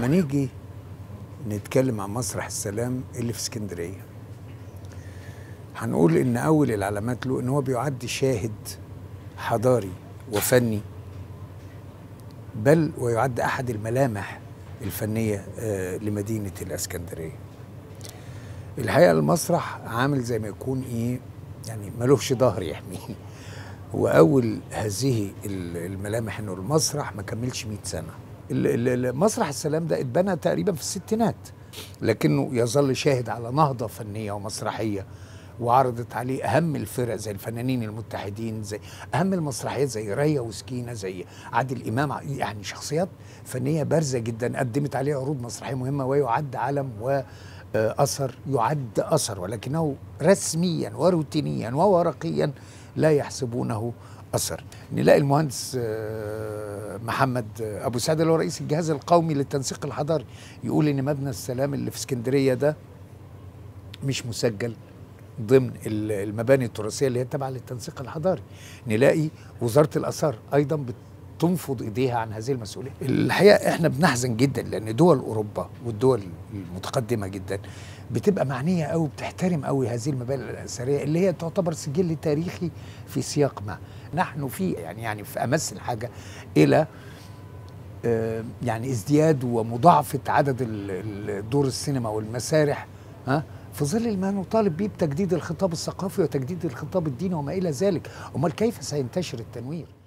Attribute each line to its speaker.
Speaker 1: لما نيجي نتكلم عن مسرح السلام اللي في اسكندريه هنقول ان اول العلامات له ان هو بيعد شاهد حضاري وفني بل ويعد احد الملامح الفنيه آه، لمدينه الاسكندريه الحقيقه المسرح عامل زي ما يكون ايه يعني ملوش ظهر يحميه واول هذه ال- الملامح انه المسرح ما كملش 100 سنه ال- ال- ال- مسرح السلام ده اتبنى تقريبا في الستينات لكنه يظل شاهد على نهضه فنيه ومسرحيه وعرضت عليه اهم الفرق زي الفنانين المتحدين زي اهم المسرحيات زي ريا وسكينه زي عادل امام يعني شخصيات فنيه بارزه جدا قدمت عليه عروض مسرحيه مهمه ويعد علم واثر يعد اثر ولكنه رسميا وروتينيا وورقيا لا يحسبونه اثر نلاقي المهندس آه، محمد آه، ابو سعد اللي هو رئيس الجهاز القومي للتنسيق الحضاري يقول ان مبنى السلام اللي في اسكندريه ده مش مسجل ضمن ال- المباني التراثيه اللي هي تابعه للتنسيق الحضاري نلاقي وزاره الاثار ايضا بتنفض ايديها عن هذه المسؤوليه الحقيقه احنا بنحزن جدا لان دول اوروبا والدول المتقدمه جدا بتبقى معنيه قوي بتحترم قوي هذه المباني الاثريه اللي هي تعتبر سجل تاريخي في سياق ما نحن في يعني يعني في امس الحاجه الى آه، يعني ازدياد ومضاعفه عدد ال- ال- دور السينما والمسارح ها في ظل ما نطالب به بتجديد الخطاب الثقافي وتجديد الخطاب الديني وما الى ذلك امال كيف سينتشر التنوير